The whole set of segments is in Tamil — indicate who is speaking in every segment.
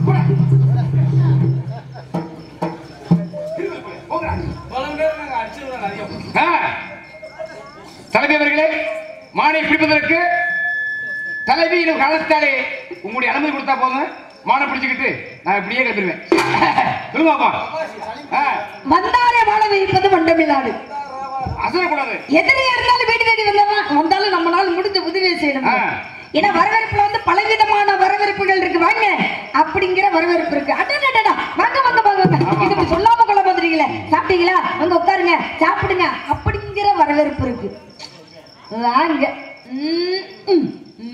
Speaker 1: ஆ. தலைமை அவர்களே மானை பிடிப்பதற்கு தலைவியின் காலத்தாலே உங்களுடைய அனுமதி கொடுத்தா போதும் மானை பிடிச்சுக்கிட்டு நான் இப்படியே கிளம்பிடுவேன் சொல்லுவாப்பா
Speaker 2: வந்தாரே வாழ வைப்பது மண்டமில்லாது
Speaker 1: அசரக்கூடாது
Speaker 2: எதிரியா இருந்தாலும் வீடு தேடி வந்தவன் வந்தாலும் நம்மளால முடிஞ்ச உதவியை செய்யணும்
Speaker 1: ஆ.
Speaker 2: ஏன்னா வரவேற்புல வந்து பலவிதமான வரவேற்புகள் இருக்கு வாங்க அப்படிங்கிற வரவேற்பு இருக்கு அடடடடா வாங்க வாங்க வாங்க வாங்க. இது இப்படி சொல்லாம கொள்ள வந்துட்டீங்களே சாப்பிட்டீங்களா வந்து உட்காருங்க சாப்பிடுங்க அப்படிங்கிற வரவேற்பு இருக்கு வாங்க ம், ம்.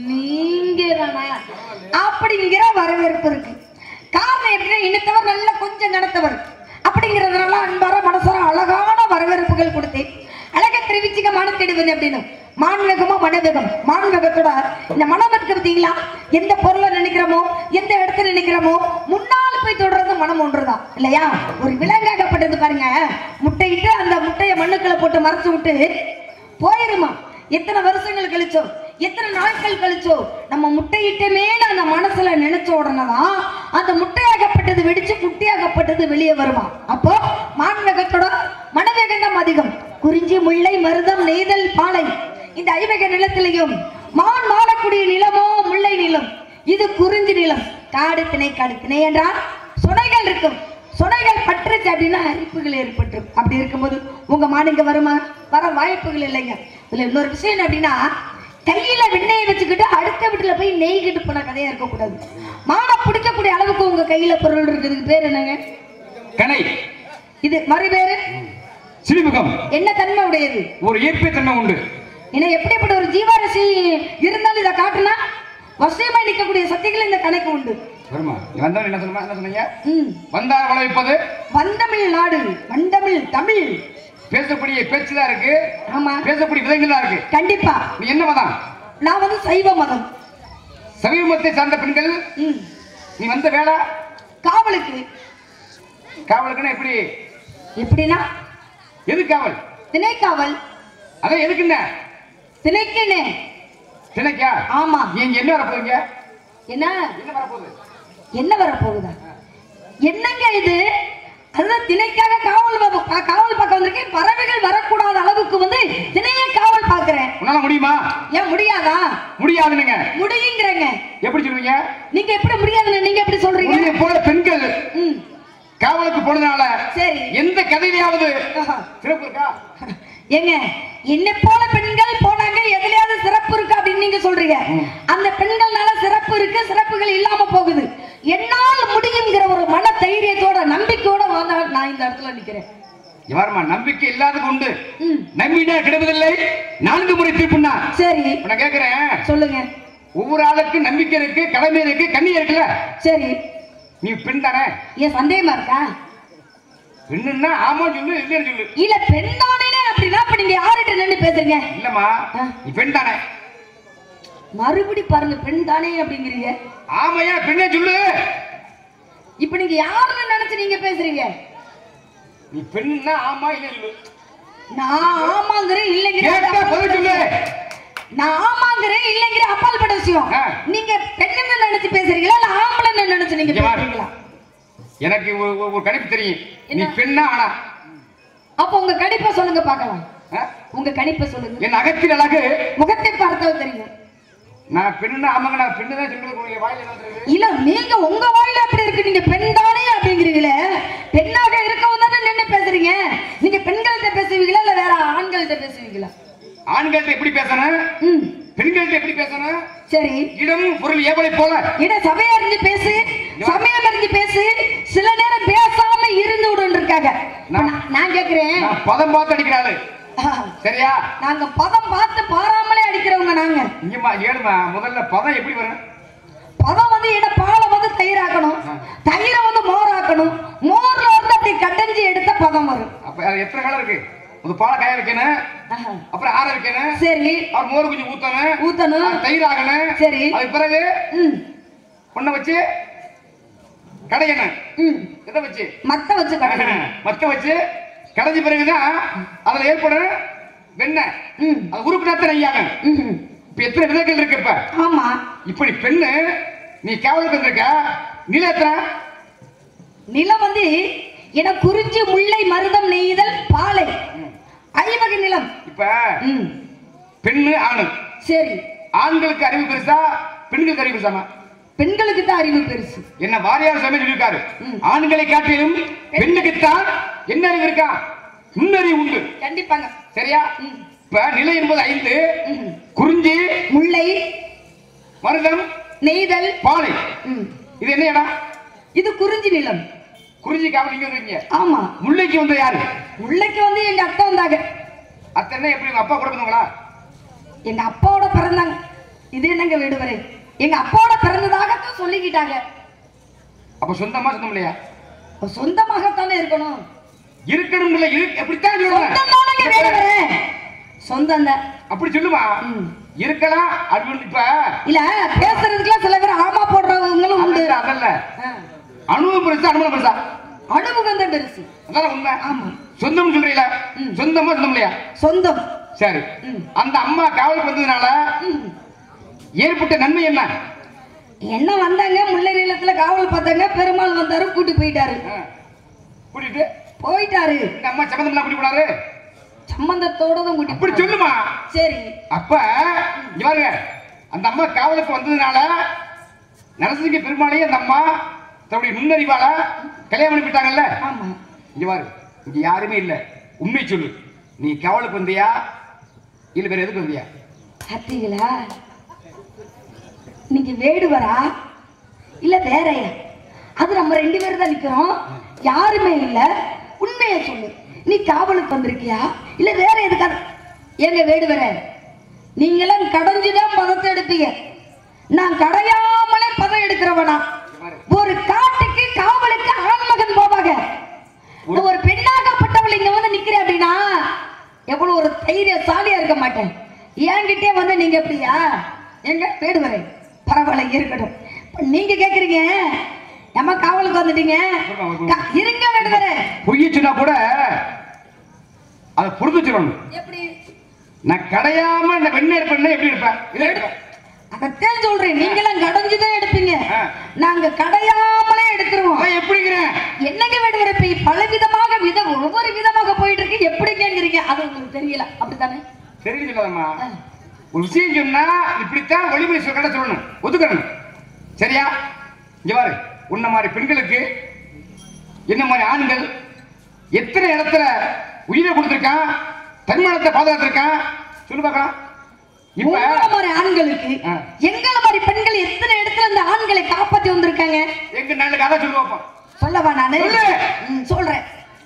Speaker 2: நீங்க தானா அப்படிங்கிற வரவேற்பு இருக்கு காரணம் எப்படின்னா இன்னத்தவர் நல்ல கொஞ்சம் நடத்தவர் அப்படிங்கிறதுனால அன்பார மனசார அழகான வரவேற்புகள் கொடுத்தேன் அழகா தெரிவிச்சுக்க மனம் தேடுவது அப்படின்னு மான்வேகமா மனவேகம் மான்வேகத்தோட இந்த மனவேகத்தை பார்த்தீங்களா எந்த பொருளை நினைக்கிறோமோ எந்த இடத்துல நினைக்கிறோமோ முன்னால் போய் தொடர்றது மனம் ஒன்றுதான் இல்லையா ஒரு விலங்காகப்பட்டது பாருங்க முட்டையிட்டு அந்த முட்டையை மண்ணுக்குள்ள போட்டு மறைச்சு விட்டு போயிருமா எத்தனை வருஷங்கள் கழிச்சோ எத்தனை நாட்கள் கழிச்சோ நம்ம முட்டையிட்டமே அந்த மனசுல நினைச்ச உடனே தான் அந்த முட்டையாகப்பட்டது வெடிச்சு குட்டியாகப்பட்டது வெளியே வருமா அப்போ மான்வேகத்தோட மனவேகம் தான் அதிகம் குறிஞ்சி முல்லை மருதம் நெய்தல் பாலை இந்த ஐவக நிலத்திலையும் மான் மாடக்கூடிய நிலமோ முல்லை நிலம் இது குறிஞ்சி நிலம் காடு திணை காடு திணை என்றால் சுனைகள் இருக்கும் சுனைகள் பற்றுச்சு அப்படின்னா அரிப்புகள் ஏற்பட்டுரும் அப்படி இருக்கும்போது உங்க மானுங்க வருமா வர வாய்ப்புகள் இல்லைங்க இதுல இன்னொரு விஷயம் என்ன அப்படின்னா கையில வெண்ணெயை வச்சுக்கிட்டு அடுத்த வீட்டுல போய் நெய்கிட்டு போன கதையா இருக்கக்கூடாது மானை பிடிக்கக்கூடிய அளவுக்கு உங்க கையில பொருள் இருக்குதுக்கு பேர் என்னங்க
Speaker 1: கனை
Speaker 2: இது மறு பேரு
Speaker 1: சிறுமுகம்
Speaker 2: என்ன தன்மை உடையது
Speaker 1: ஒரு இயற்கை தன்மை உண்டு
Speaker 2: ஏன்னா எப்படிப்பட்ட ஒரு ஜீவாரசி இருந்தாலும் இதை காட்டுனா வசியமாய் நிற்கக்கூடிய சக்திகள் இந்த கணக்கு உண்டு
Speaker 1: வருமா வந்தவன் என்ன சொன்னா என்ன சொன்னீங்க
Speaker 2: ம்
Speaker 1: வந்தா வளைப்பது
Speaker 2: வந்தமிழ் நாடு வண்டமிழ் தமிழ்
Speaker 1: பேசக்கூடிய பேச்சு தான் இருக்கு
Speaker 2: ஆமா
Speaker 1: பேசக்கூடிய விதங்கள் தான் இருக்கு
Speaker 2: கண்டிப்பா
Speaker 1: நீ என்ன மதம்
Speaker 2: நான் வந்து சைவ மதம்
Speaker 1: சமீபத்தை சார்ந்த பெண்கள்
Speaker 2: ம்
Speaker 1: நீ வந்த வேலை
Speaker 2: காவலுக்கு
Speaker 1: காவலுக்குன்னா எப்படி
Speaker 2: எப்படின்னா
Speaker 1: எது காவல்
Speaker 2: திணைக்காவல்
Speaker 1: அதான் எதுக்குன்ன
Speaker 2: திணைக்குன்னு
Speaker 1: திணைக்கா
Speaker 2: ஆமா
Speaker 1: நீங்க என்ன வர போறீங்க
Speaker 2: என்ன
Speaker 1: என்ன வர போகுது
Speaker 2: என்ன வரப்போகுதா என்னங்க இது அதுதான் திணைக்காக காவல் வ- கா- காவல் பார்க்க வந்திருக்கேன் பறவைகள் வரக்கூடாத அளவுக்கு வந்து திணையே காவல் பார்க்கிறேன்
Speaker 1: உன்னால முடியுமா
Speaker 2: ஏன் முடியாதா
Speaker 1: முடியாதுன்னுங்க
Speaker 2: முடியுங்கிறங்க
Speaker 1: எப்படி சொல்லுவீங்க
Speaker 2: நீங்க எப்படி முடியாதுன்னு நீங்க எப்படி சொல்றீங்க
Speaker 1: உன்னை போல பெண்கள்
Speaker 2: ம்
Speaker 1: காவலுக்கு போனதுனால
Speaker 2: சரி
Speaker 1: எந்த கதையிலாவது
Speaker 2: ஆஹா.
Speaker 1: சிறப்பு இருக்கா
Speaker 2: ஏங்க என்னை போல பெண்கள் போனாங்க எதுலயாவது சிறப்பு இருக்கு அப்படின்னு நீங்க சொல்றீங்க அந்த பெண்கள்னால சிறப்பு இருக்கு சிறப்புகள் இல்லாம போகுது என்னால் முடியுங்கிற ஒரு மன தைரியத்தோட நம்பிக்கையோட வாழ்ந்தா நான் இந்த இடத்துல நிக்கிறேன்
Speaker 1: யாருமா நம்பிக்கை இல்லாதது உண்டு
Speaker 2: ம்
Speaker 1: நம்பினா கிடைப்பதில்லை நான்கு முறை திருப்பினா
Speaker 2: சரி
Speaker 1: இப்ப நான் கேக்குறேன்
Speaker 2: சொல்லுங்க
Speaker 1: ஒவ்வொரு ஆளுக்கும் நம்பிக்கை இருக்கு கடமை இருக்கு கண்ணி இருக்குல்ல
Speaker 2: சரி
Speaker 1: நீ பெண் தானே
Speaker 2: ஏன் சந்தேகமா இருக்கா
Speaker 1: பெண்ணுன்னா ஆமா சொல்லு இல்லைன்னு சொல்லு
Speaker 2: இல்ல பெண்தானே அப்படின்னா அப்ப நீங்க யார்கிட்ட நின்னு பேசுறீங்க
Speaker 1: இல்லம்மா
Speaker 2: ஆ.
Speaker 1: நீ பெண் தானே
Speaker 2: மறுபடி பாருங்க பெண் தானே அப்படிங்கிறீங்க
Speaker 1: ஆமையா பெண்ணே சொல்லு
Speaker 2: இப்ப நீங்க யாருன்னு நினைச்சு நீங்க பேசுறீங்க
Speaker 1: நீ பெண்ணுன்னா ஆமா இல்ல சொல்லு
Speaker 2: நான் ஆமாங்கிறேன் இல்லைங்கிறேன்
Speaker 1: கேட்டா பதில் சொல்லு
Speaker 2: நான் ஆமாங்கிறேன் இல்லைங்கிற அப்பால் பட விஷயம்
Speaker 1: ஆ.
Speaker 2: நீங்க பெண்ணுன்னு நினைச்சு பேசுறீங்களா இல்ல ஆம்பளைன்னு நினைச்சு நீங்க
Speaker 1: இங்க பாரு.
Speaker 2: பேசுறீங்களா
Speaker 1: எனக்கு ஒரு ஒரு- ஒரு கணிப்பு தெரியும் நீ
Speaker 2: என்ன?
Speaker 1: பெண்ணா ஆனா
Speaker 2: அப்ப உங்க கணிப்பை சொல்லுங்க பார்க்கலாம்
Speaker 1: ஆ?
Speaker 2: உங்க கணிப்பை சொல்லுங்க
Speaker 1: என் அகத்தின் அழகு
Speaker 2: முகத்தை பார்த்தா தெரியும்
Speaker 1: நான் பெண்ணுன்னா ஆமாங்க நான் பெண்ணு தான் சொல்றது உங்க வாயில என்ன வந்துருக்கு?
Speaker 2: இல்ல நீங்க உங்க வாயில அப்படி இருக்கு நீங்க பெண் தானே அப்படிங்கிறீங்களே பெண்ணாக இருக்கவும் தானே நின்று பேசுறீங்க நீங்க பெண்கள்கிட்ட பேசுவீங்களா இல்ல வேற ஆண்கள்கிட்ட பேசுவீங்களா
Speaker 1: ஆண்கள்ட்ட எப்படி பேசணும்
Speaker 2: ம்
Speaker 1: பெண்கள்ட்ட எப்படி பேசணும்
Speaker 2: சரி
Speaker 1: இடம் பொருள் ஏவலை போல
Speaker 2: இட சபையா இருந்து பேசு சமயம் இருந்து பேசு சில நேரம் பேசாம இருந்து விடுன்னு இருக்காங்க இப்ப நான்- நான் கேக்குறேன்
Speaker 1: நான் பதம் பார்த்து அடிக்கிற ஆளு சரியா
Speaker 2: நாங்க பதம் பார்த்து பாராமலே அடிக்கிறவங்க நாங்க
Speaker 1: இங்கம்மா ஏழுமா முதல்ல பதம் எப்படி வரும்
Speaker 2: பதம் வந்து இட பாலை வந்து தயிராக்கணும் தயிரை வந்து மோராக்கணும் மோர்ல வந்து அப்படி கட்டஞ்சி எடுத்த பதம் வரும்
Speaker 1: அப்ப அது எத்தனை காலம் இருக்கு ஒரு பாலை காய வைக்கணும்
Speaker 2: ஆஹா.
Speaker 1: அப்புறம் ஆற வைக்கணும்
Speaker 2: சரி
Speaker 1: அப்புறம் மோர் குஞ்சு ஊத்தணும்
Speaker 2: ஊத்தணும்
Speaker 1: அது தயிர் ஆகணும்
Speaker 2: சரி.
Speaker 1: அதுக்கு பிறகு
Speaker 2: ம்
Speaker 1: பொண்ணை வச்சு கடையணும்
Speaker 2: ம்
Speaker 1: எதை வச்சு
Speaker 2: மத்த வச்சு கட்டணும்
Speaker 1: மத்த வச்சு கடைஞ்ச பிறகுதான் அதுல ஏற்படும் வெண்ணெய்
Speaker 2: ம்
Speaker 1: அது உருக்குனாத்தான் நெய்யாகும்
Speaker 2: ம்
Speaker 1: இப்ப எத்தனை விதங்கள் இருக்கு இப்ப
Speaker 2: ஆமா
Speaker 1: இப்படி பெண்ணு நீ கேவலுக்கு வந்திருக்க நிலம் எத்தனை
Speaker 2: நிலம் வந்து என குறிஞ்சி முல்லை மருதம் நெய்தல் பாலை ஐவகை நிலம்
Speaker 1: இப்ப
Speaker 2: ம்
Speaker 1: பெண்ணு ஆணு
Speaker 2: சரி
Speaker 1: ஆண்களுக்கு அறிவு பெருசா பெண்களுக்கு அறிவு பெருசாமா
Speaker 2: பெண்களுக்கு தான் அறிவு பெருசு
Speaker 1: என்ன வாரியார் சாமி சொல்லியிருக்காரு
Speaker 2: ம்.
Speaker 1: ஆண்களை காட்டிலும் பெண்ணுக்குத்தான் என்ன அறிவு இருக்கா முன்னறிவு உண்டு
Speaker 2: கண்டிப்பாங்க
Speaker 1: சரியா
Speaker 2: ம்.
Speaker 1: இப்ப நிலை என்பது ஐந்து
Speaker 2: ம்.
Speaker 1: குறிஞ்சி
Speaker 2: முல்லை
Speaker 1: மருதம்
Speaker 2: நெய்தல்
Speaker 1: பாலை
Speaker 2: ம்.
Speaker 1: இது என்ன இடம்
Speaker 2: இது குறிஞ்சி நிலம்
Speaker 1: குறிஞ்சி காவல் நீங்க இருக்கீங்க
Speaker 2: ஆமா
Speaker 1: முல்லைக்கு வந்து யாரு
Speaker 2: முல்லைக்கு வந்து எங்க அக்கா வந்தாங்க
Speaker 1: அத்தனை எப்படி உங்க அப்பா கூட வந்தவங்களா
Speaker 2: எங்க அப்பாவோட பிறந்தாங்க இது என்னங்க விடுவரை எங்க அப்பாவோட பிறந்ததாகத்தான் சொல்லிக்கிட்டாங்க
Speaker 1: அப்ப சொந்தமா சொந்தம் இல்லையா
Speaker 2: அப்ப சொந்தமாகத்தானே இருக்கணும்
Speaker 1: இருக்கணும் இல்ல இரு எப்படித்தான்
Speaker 2: சொந்தம் தானங்க
Speaker 1: சொல்லுவாங்க
Speaker 2: வேடுவரே சொந்தம் தான்
Speaker 1: அப்படி சொல்லுமா
Speaker 2: ம்.
Speaker 1: இருக்கலாம் அது வந்து இப்ப
Speaker 2: இல்ல பேசுறதுக்குலாம் சில பேர் ஆமா போடுறவங்களும் உண்டு
Speaker 1: அதல்ல அதல்ல
Speaker 2: ஆ.
Speaker 1: அனுபவம் பெருசா அனுபவம் பெருசா
Speaker 2: அனுபவம் தான் பெருசு
Speaker 1: அதான் உண்மை
Speaker 2: ஆமா
Speaker 1: சொந்தம் சொல்றீங்களா
Speaker 2: ம்.
Speaker 1: சொந்தமா சொந்தம் இல்லையா
Speaker 2: சொந்தம்
Speaker 1: சரி
Speaker 2: ம்.
Speaker 1: அந்த அம்மா காவலுக்கு வந்ததுனால
Speaker 2: ம்.
Speaker 1: ஏற்பட்ட நன்மை என்ன
Speaker 2: என்ன வந்தாங்க முல்லை நிலத்துல காவல் பார்த்தாங்க பெருமாள் வந்தாரு கூட்டி போயிட்டாரு
Speaker 1: ஆ. கூட்டிட்டு
Speaker 2: போயிட்டாரு
Speaker 1: இந்த அம்மா சம்மந்தம் கூட்டி போனாரு
Speaker 2: சம்பந்தத்தோட தான் கூட்டி
Speaker 1: அப்படி
Speaker 2: போனாரு.
Speaker 1: சொல்லுமா
Speaker 2: சரி
Speaker 1: அப்ப இங்க பாருங்க அந்த அம்மா காவலுக்கு வந்ததுனால நரசிங்க பெருமாளையும் அந்த அம்மா தன்னுடைய முன்னறிவால கல்யாணம் பண்ணி விட்டாங்கல்ல
Speaker 2: ஆமா
Speaker 1: இங்க பாரு இங்க யாருமே இல்ல உண்மை சொல்லு நீ காவலுக்கு வந்தியா இல்ல வேற எதுக்கு வந்தியா
Speaker 2: பார்த்தீங்களா நீங்க வேடுவரா இல்ல வேறயா அது நம்ம ரெண்டு பேரும் தான் நிக்கிறோம் யாருமே இல்ல உண்மையை சொல்லு நீ காவலுக்கு வந்திருக்கியா இல்ல வேற எதுக்காக ஏங்க வேடுவர நீங்களாம் கடைஞ்சுதான் பதத்தை எடுப்பீங்க நான் கடையாமலே பதம் எடுக்கிறவனா ஒரு காட்டுக்கு காவலுக்கு ஆண்மகன் போவாங்க இந்த ஒரு பெண்ணாகப்பட்டவள் இங்க வந்து நிக்கிறேன் அப்படின்னா எவ்வளவு ஒரு தைரியசாலியா இருக்க மாட்டேன் என்கிட்டே வந்து நீங்க எப்படியா எங்க வேடுவரே பரவாயில்ல இருக்கட்டும் இப்ப நீங்க கேக்குறீங்க நம்ம காவலுக்கு வந்துட்டீங்க கா- இருங்க வேடுவரே
Speaker 1: பொய்ய சொன்னா கூட அதை புரிந்து சொல்லணும்
Speaker 2: எப்படி
Speaker 1: நான் கடையாம இந்த வெண்ணீர் பண்ண எப்படி இருப்பேன் இதை எடுப்பேன்
Speaker 2: அதத்தான் சொல்றேன் நீங்களாம் கடைஞ்சுதான் எடுப்பீங்க
Speaker 1: ஆ.
Speaker 2: நாங்க கடையாமலே எடுத்துருவோம்
Speaker 1: நான் எப்படிங்கிறேன்
Speaker 2: என்னங்க வேடுவரே இப்ப பல விதமாக வித ஒவ்வொரு விதமாக போயிட்டு இருக்கு எப்படி கேக்குறீங்க அது உங்களுக்கு தெரியல அப்படித்தானே
Speaker 1: சரி சொல்லாதம்மா ஒரு விஷயம் சொன்னா இப்படித்தான் வழிமுறை சொல்ல கடை சொல்லணும் ஒத்துக்கணும் சரியா இங்க பாரு உன்ன மாதிரி பெண்களுக்கு என்ன மாதிரி ஆண்கள் எத்தனை இடத்துல உயிரை கொடுத்திருக்கான் தன்மானத்தை பாதுகாத்திருக்கான் சொல்லு பார்க்கலாம் இப்ப
Speaker 2: உங்கள மாதிரி ஆண்களுக்கு
Speaker 1: ஆ.
Speaker 2: எங்கள மாதிரி பெண்கள் எத்தனை இடத்துல அந்த ஆண்களை காப்பாத்தி வந்திருக்காங்க
Speaker 1: எங்க நல்ல கதை சொல்லுவோம்
Speaker 2: சொல்லவா நானு
Speaker 1: சொல்லு.
Speaker 2: ம், சொல்றேன்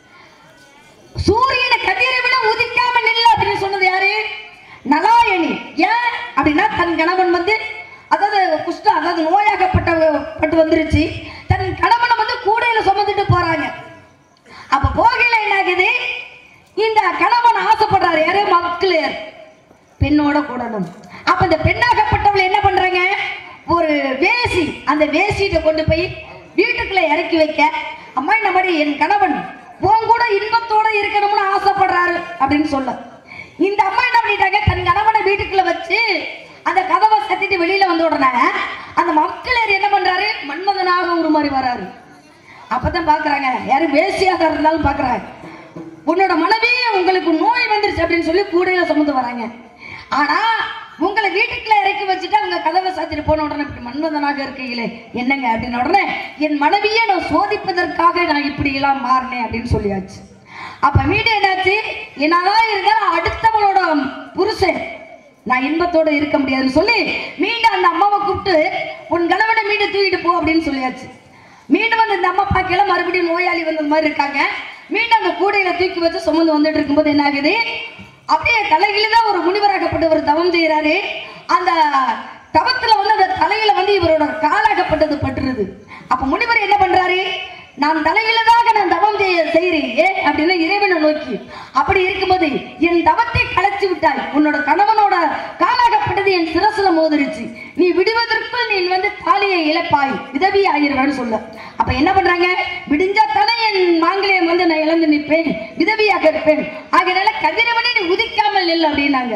Speaker 2: சூரியனை கதிரை விட உதிக்காம நில்ல அப்படின்னு சொன்னது யாரு நலாயணி ஏன் அப்படின்னா தன் கணவன் வந்து அதாவது குஷ்டம் அதாவது நோயாகப்பட்ட பட்டு வந்துருச்சு தன் கணவனை வந்து கூடையில சுமந்துட்டு போறாங்க அப்ப போகையில என்ன ஆகுது இந்த கணவன் ஆசைப்படுறாரு யாரு மக்களையர் பெண்ணோட கூடணும் அப்ப இந்த பெண்ணாகப்பட்டவள் என்ன பண்றாங்க ஒரு வேசி அந்த வேசியிட்ட கொண்டு போய் வீட்டுக்குள்ள இறக்கி வைக்க அம்மா இந்த மாதிரி என் கணவன் உன் கூட இன்பத்தோட இருக்கணும்னு ஆசைப்படுறாரு அப்படின்னு சொல்ல இந்த அம்மா என்ன பண்ணிட்டாங்க தன் கணவனை வீட்டுக்குள்ள வச்சு அந்த கதவை சத்திட்டு வெளியில வந்த உடனே அந்த மக்களர் என்ன பண்றாரு மன்மதனாக உருமாறி வராரு அப்பதான் பாக்குறாங்க யாரும் வேசியாக இருந்தாலும் பாக்குறாங்க உன்னோட மனைவி உங்களுக்கு நோய் வந்துருச்சு அப்படின்னு சொல்லி கூடையில சுமந்து வராங்க ஆனா உங்களை வீட்டுக்குள்ள இறக்கி வச்சுட்டு அவங்க கதவை சாத்திட்டு போன உடனே இப்படி மன்மதனாக இருக்கீங்களே என்னங்க அப்படின்னு உடனே என் மனைவியை நான் சோதிப்பதற்காக நான் இப்படி எல்லாம் மாறினேன் அப்படின்னு சொல்லியாச்சு அப்ப வீடு என்னாச்சு என்னதான் இருந்தாலும் அடுத்தவளோட புருஷன் நான் இன்பத்தோட இருக்க முடியாதுன்னு சொல்லி மீண்டும் அந்த அம்மாவை கூப்பிட்டு உன் கணவனை மீண்டும் தூக்கிட்டு போ அப்படின்னு சொல்லியாச்சு மீண்டும் வந்து இந்த அம்மா பார்க்கல மறுபடியும் நோயாளி வந்த மாதிரி இருக்காங்க மீண்டும் அந்த கூடையில தூக்கி வச்சு சுமந்து வந்துட்டு இருக்கும்போது என்ன ஆகுது அப்படியே தலையில தான் ஒரு முனிவராகப்பட்டவர் தவம் செய்யறாரு அந்த தவத்துல வந்து அந்த தலையில வந்து இவரோட காலாகப்பட்டது பட்டுருது அப்ப முனிவர் என்ன பண்றாரு நான் தலையிலதாக நான் தவம் செய்ய செய்கிறேன் ஏன் அப்படின்னா இறைவனை நோக்கி அப்படி இருக்கும்போது என் தவத்தை கலைச்சு விட்டாய் உன்னோட கணவனோட காலாகப்பட்டது என் சிரசுல மோதிருச்சு நீ விடுவதற்குள் நீ வந்து தாலியை இழப்பாய் விதவி ஆகிருவேன்னு சொல்ல அப்ப என்ன பண்றாங்க விடிஞ்சா தானே என் மாங்கலியம் வந்து நான் இழந்து நிற்பேன் விதவியாக இருப்பேன் ஆகையால கதிரவனே நீ உதிக்காமல் நில் அப்படின்னாங்க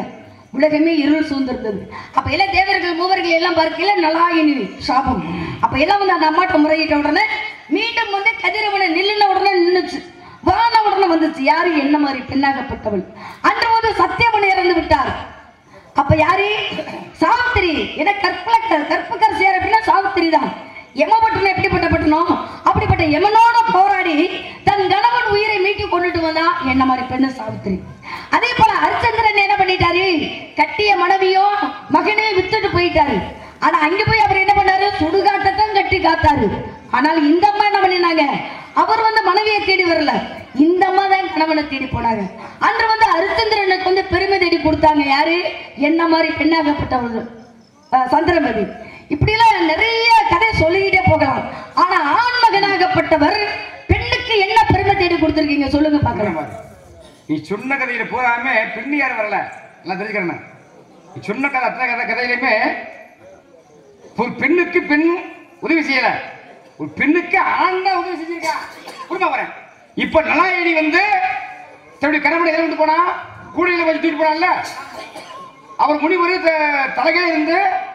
Speaker 2: உலகமே இருள் சூழ்ந்திருந்தது அப்ப எல்லாம் தேவர்கள் மூவர்கள் எல்லாம் பார்க்கல நலாயினி சாபம் அப்ப எல்லாம் வந்து அந்த அம்மாட்ட முறையிட்ட உடனே மீண்டும் வந்து கதிரவனை நில்லுன உடனே நின்னுச்சு வான உடனே வந்துச்சு யாரு என்ன மாதிரி பெண்ணாகப்பட்டவள் அன்று வந்து சத்தியவன் இறந்து விட்டார் அப்ப யாரு சாவித்திரி என கற்பல கற்புக்கர் சேர அப்படின்னா சாவித்திரி தான் யமபட்டனம் எப்படிப்பட்ட பட்டணம் அப்படிப்பட்ட யமனோட போராடி தன் கணவன் உயிரை மீட்டு கொண்டுட்டு வந்தா என்ன மாதிரி பெண்ணு சாவித்திரி அதே போல ஹரிச்சந்திரன் என்ன பண்ணிட்டாரு கட்டிய மனைவியோ மகனையும் வித்துட்டு போயிட்டாரு ஆனா அங்க போய் அவர் என்ன பண்ணாரு சுடுகாட்டத்தான் கட்டி காத்தாரு ஆனால் இந்த அம்மா என்ன பண்ணினாங்க அவர் வந்து மனைவியை தேடி வரல இந்த அம்மா தான் கணவனை தேடி போனாங்க அன்று வந்து ஹரிச்சந்திரனுக்கு வந்து பெருமை தேடி கொடுத்தாங்க யாரு என்ன மாதிரி பெண்ணாகப்பட்டவர்கள் அஹ், சந்திரமதி இப்படிலாம் நிறைய கதை சொல்லிக்கிட்டே போகலாம் ஆனா ஆண் மகனாகப்பட்டவர் பெண்ணுக்கு என்ன பெருமை தேடி கொடுத்திருக்கீங்க சொல்லுங்க
Speaker 1: பார்க்கற
Speaker 2: பாக்கலாம்
Speaker 1: மாதிரி. நீ சொன்ன கதையில பூராமே பெண்ணு யாரும் வரல எல்லாம் தெரிஞ்சுக்கிறேன் நீ சொன்ன கதை அத்தனை கதை கதையிலுமே ஒரு பெண்ணுக்கு பெண் உதவி செய்யல ஒரு பெண்ணுக்கு ஆண் தான் உதவி செஞ்சிருக்கா குடும்பம் வரேன் இப்ப நலாயணி வந்து தன்னுடைய கணவனை எதிர்த்து போனா கூடையில வச்சு தூக்கிட்டு போனான்ல அவர் முனிவர் த- தலைகீழ இருந்து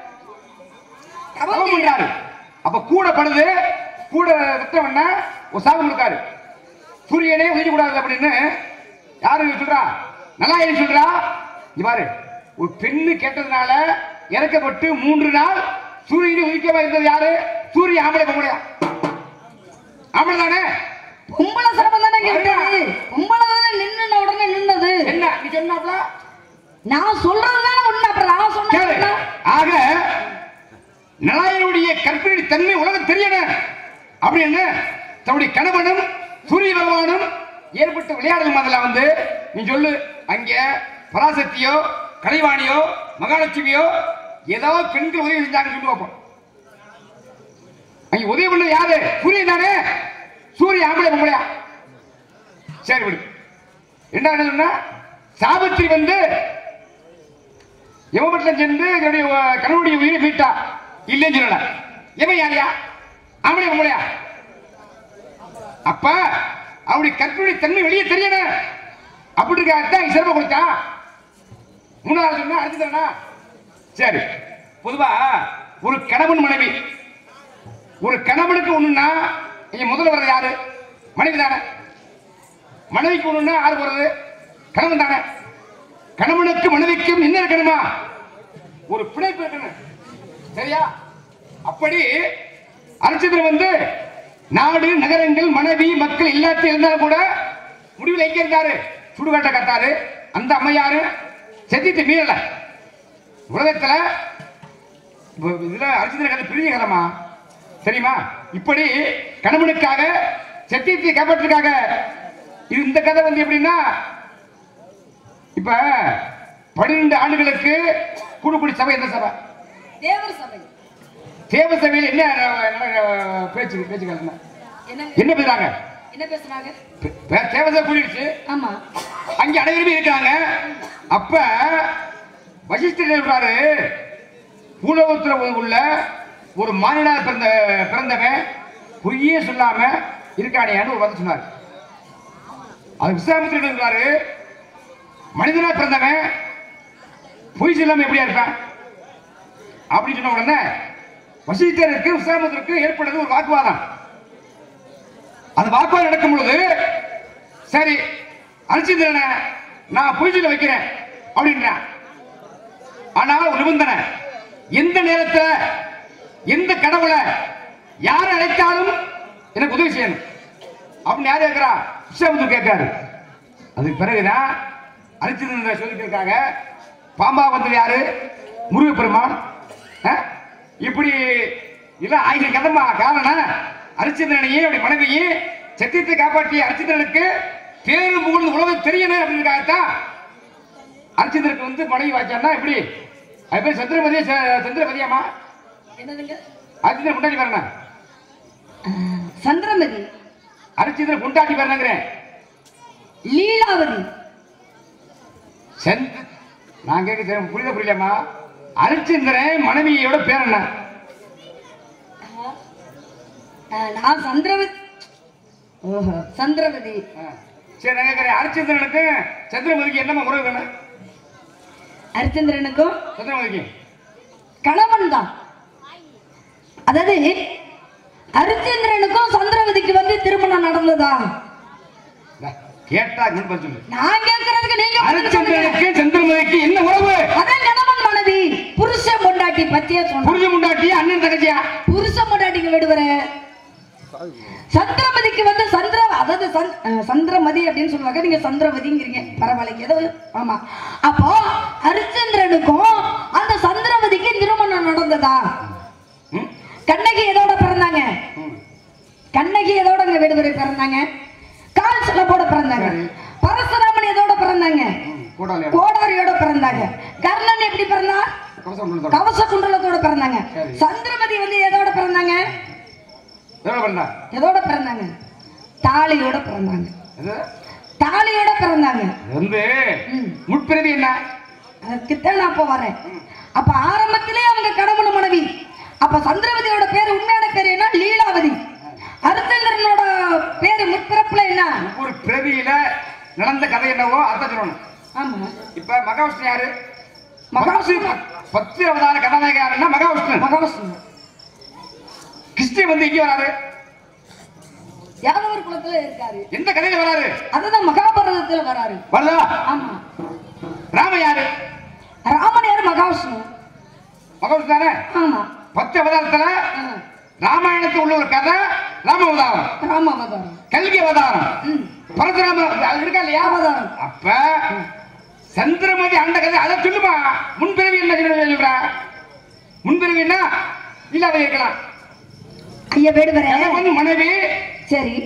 Speaker 1: தவம் பண்றாரு அப்ப கூட படுது கூட விட்டவன ஒரு சாபம் கொடுக்காரு சூரியனே உயிரக்கூடாது அப்படின்னு யாரு சொல்றா நல்லா ஏன் சொல்றா இங்க பாரு ஒரு பெண்ணு கேட்டதுனால இறக்கப்பட்டு மூன்று நாள் சூரியனை உயிர்க்கமா இருந்தது யாரு சூரிய ஆம்பளை பொம்பளையா ஆம்பளை தானே
Speaker 2: பொம்பளை சிரமம் தானே இருந்தது பொம்பளை தானே நின்னுன உடனே நின்னது
Speaker 1: என்ன நீ சொன்னாப்ல
Speaker 2: நான் சொல்றதுதானே உண்மை அப்புறம் நான்
Speaker 1: கேளு
Speaker 2: சொன்னா
Speaker 1: ஆக நலாயனுடைய கற்பிணி தன்மை உலகம் தெரியணும் அப்படின்னு தன்னுடைய கணவனும் சூரிய பகவானும் ஏற்பட்ட விளையாடல் முதல்ல வந்து நீ சொல்லு அங்க பராசக்தியோ கலைவாணியோ மகாலட்சுமியோ ஏதாவது பெண்கள் உதவி செஞ்சாங்கன்னு சொல்லி பார்ப்போம் அங்க உதவி பண்ணது யாரு சூரியன் தானே சூரிய ஆம்பளை பொம்பளையா சரி விடு என்ன சொன்னா சாவித்திரி வந்து யமபட்டினம் சென்று என்னுடைய அஹ், கணவனுடைய உயிரை மீட்டா இல்லைன்னு சொல்லல எவன் யாரியா அவனுடைய பொம்பளையா அப்ப அவருடைய கற்பனுடைய தன்மை வெளியே தெரியணும் அப்படி இருக்காதான் சிறப்பு கொடுத்தான் மூணாவது சொன்னா அடுத்து தானா சரி பொதுவா ஒரு கணவன் மனைவி ஒரு கணவனுக்கு ஒண்ணுன்னா இங்க முதல்ல வர்றது யாரு மனைவி தானே மனைவிக்கு ஒண்ணுன்னா யாரு போறது கணவன் தானே கணவனுக்கு மனைவிக்கும் என்ன இருக்கணுமா ஒரு பிணைப்பு இருக்கணும் சரியா அப்படி அரிச்சந்திரன் வந்து நாடு நகரங்கள் மனைவி மக்கள் எல்லாத்தையும் இருந்தாலும் கூட முடிவில் எங்க இருந்தாரு சுடுகாட்டை கத்தாரு அந்த அம்மையாரு செத்திட்டு மீறல உலகத்துல இப்ப இதுல அரிச்சந்திரன் கதை பெரிய கதைமா தெரியுமா இப்படி கணவனுக்காக செத்தியத்தை காப்பாற்றுக்காக இது இந்த கதை வந்து எப்படின்னா இப்ப பன்னிரெண்டு ஆண்டுகளுக்கு கூடுக்குடி சபை எந்த சபை
Speaker 2: தேவர் சபை
Speaker 1: தேவ சபையில் என்ன அஹ், பேச்சு பேச்சுக்கள் என்ன?
Speaker 2: என்னங்க
Speaker 1: என்ன பேசுறாங்க
Speaker 2: என்ன பேசுறாங்க
Speaker 1: பே- பே- தேவ சபை கூடிடுச்சு
Speaker 2: ஆமா
Speaker 1: அங்க அனைவருமே இருக்காங்க அப்ப வசிஷ்டர் சொல்றாரு பூலோகத்துல உள்ள ஒரு மானிடா பிறந்த பிறந்தவன் பொய்யே சொல்லாம இருக்கானேன்னு ஒரு வார்த்தை சொன்னார் அது விஸ்வாமித்திரர் சொல்றாரு மனிதனா பிறந்தவன் பொய் சொல்லாம எப்படியா இருப்பான் அப்படின்னு சொன்ன உடனே வசீகருக்கு விஸ்வாமித்திரருக்கு ஏற்பட்டது ஒரு வாக்குவாதம் அந்த வாக்குவாதம் நடக்கும் பொழுது சரி அரிசிந்திரனை நான் பொய் சொல்ல வைக்கிறேன் அப்படின்றான் ஆனால் ஒரு நிபந்தனை எந்த நேரத்துல எந்த கடவுளை யார் அழைத்தாலும் எனக்கு உதவி செய்யணும் அப்படின்னு யார் கேட்கிறா விஸ்வாமித்திரர் கேட்கிறாரு அதுக்கு பிறகுதான் அரிசிந்திரன் சொல்லிட்டு பாம்பா வந்தது யாரு முருகப்பெருமான் ஆ? இப்படி இல்ல ஆயிரம் கதமா காரணம் அரிச்சந்திரனையும் அப்படி மனைவியும் சத்தியத்தை காப்பாற்றிய அரிச்சந்திரனுக்கு பேரு புகழ்ந்து உலகம் தெரியணும் அப்படின்றதுக்காகத்தான் அரிச்சந்திரனுக்கு வந்து மனைவி வாச்சான்னா எப்படி அது பேர் சந்திரமதியா ச- சந்திரமதியாமா
Speaker 2: என்னதுங்க
Speaker 1: அரிச்சந்திரன் கொண்டாடி வரணும்
Speaker 2: சந்திரமதி
Speaker 1: அரிச்சந்திரன் கொண்டாடி வரணுங்கிறேன்
Speaker 2: லீலாவதி
Speaker 1: செந்த நான் கேட்க புரியுத புரியலம்மா அரிச்சந்திரன் மனைவியோட பேர் என்ன
Speaker 2: ஆஹ், நான் சந்திரவதி ஓஹோ சந்திரவதி
Speaker 1: ஆ. சரி நான் கேட்கிறேன் அரிச்சந்திரனுக்கு சந்திரமதிக்கு என்னம்மா உறவு வேணும்
Speaker 2: ஹரிச்சந்திரனுக்கும்
Speaker 1: சந்திரமதிக்கு
Speaker 2: கணவன் தான் அதாவது ஹரிச்சந்திரனுக்கும் சந்திரவதிக்கு வந்து திருமணம் நடந்ததா
Speaker 1: இந்தா, கேட்டா இன்னும் பதில் சொல்லு
Speaker 2: நான் கேட்கறதுக்கு நீங்க பதில் சொல்லுங்க.
Speaker 1: ஹரிச்சந்திரனுக்கு சந்திரமதிக்கு என்ன உறவு
Speaker 2: அதான் கணவன் மனைவி புருஷ பொண்டாட்டி பத்தியே சொன்ன
Speaker 1: புரிஞ்ச முண்டாட்டி அண்ணன் தங்கச்சியா
Speaker 2: புருஷ பொண்டாட்டிங்க விடுவர சந்திரமதிக்கு வந்து சந்திர அதாவது சந்- அஹ் சந்திரமதி அப்படின்னு சொல்லுவாங்க நீங்க சந்திரவதிங்கிறீங்க பரவாயில்ல ஏதோ ஆமா அப்போ ஹரிச்சந்திரனுக்கும் அந்த சந்திரவதிக்கு திருமணம் நடந்ததா
Speaker 1: ம்?
Speaker 2: கண்ணகி எதோட பிறந்தாங்க
Speaker 1: ம்.
Speaker 2: கண்ணகி எதோட அங்க விடுவரை பிறந்தாங்க கால் சிலப்போட பிறந்தாங்க
Speaker 1: சரி.
Speaker 2: பரசுராமன் எதோட பிறந்தாங்க
Speaker 1: ம். கூடாலியா
Speaker 2: கோடாரியோட பிறந்தாங்க கர்ணன் எப்படி பிறந்தா
Speaker 1: கவசம் பண்ணுறோம்
Speaker 2: கவச குண்டலத்தோட பிறந்தாங்க
Speaker 1: சரி.
Speaker 2: சந்திரமதி வந்து எதோட பிறந்தாங்க
Speaker 1: எவ்வளோ பண்ணா
Speaker 2: எதோட பிறந்தாங்க தாலியோட பிறந்தாங்க
Speaker 1: இது
Speaker 2: தாலியோட பிறந்தாங்க
Speaker 1: இது வந்து
Speaker 2: ம்.
Speaker 1: முற்பிறவி என்ன
Speaker 2: அதுக்குத்தான் நான் அப்போ வரேன் அப்ப ஆரம்பத்திலே அவங்க கணவன் மனைவி அப்ப சந்திரவதியோட பேர் உண்மையான பேர் என்ன லீலாவதி ஹரிச்சந்திரனோட பேரு முற்பிறப்புல என்ன
Speaker 1: ஒவ்வொரு பிறவியில நடந்த கதை என்னவோ அர்த்தம் சொல்லணும்
Speaker 2: ஆமா
Speaker 1: இப்ப மகாவிஷ்ணு யாரு
Speaker 2: மகாவிஷ்ணு.
Speaker 1: பத்து- பத்து அவதார கதாநாயகன் யாருன்னா மகாவிஷ்ணு
Speaker 2: மகாவிஷ்ணு
Speaker 1: கிருஷ்ணன் வந்து இங்க வராரு
Speaker 2: யாதவர் குலத்துல இருக்காரு
Speaker 1: எந்த கதையில வராரு
Speaker 2: அதுதான் மகாபாரதத்துல வராரு
Speaker 1: வருதா
Speaker 2: ஆமா
Speaker 1: ராம யாரு
Speaker 2: ராமன் யாரு மகாவிஷ்ணு
Speaker 1: மகாவிஷ்ணு தானே
Speaker 2: ஆமா
Speaker 1: பத்து அவதாரத்துல
Speaker 2: ஆ,
Speaker 1: ராமாயணத்தில் உள்ள ஒரு கதை ராம அவதாரம்
Speaker 2: ராம அவதாரம்
Speaker 1: கல்கி அவதாரம்
Speaker 2: ம்
Speaker 1: பரசுராம அது இருக்கா இல்லையா
Speaker 2: அவதாரம்
Speaker 1: அப்ப சந்திரமதி அந்த கதை அதை சொல்லுமா முன்பிறவி என்ன சொல்ற முன்பிறவி என்ன இல்லாத இருக்கலாம்
Speaker 2: ஐயா வேடுவரே
Speaker 1: கணவன் மனைவி
Speaker 2: சரி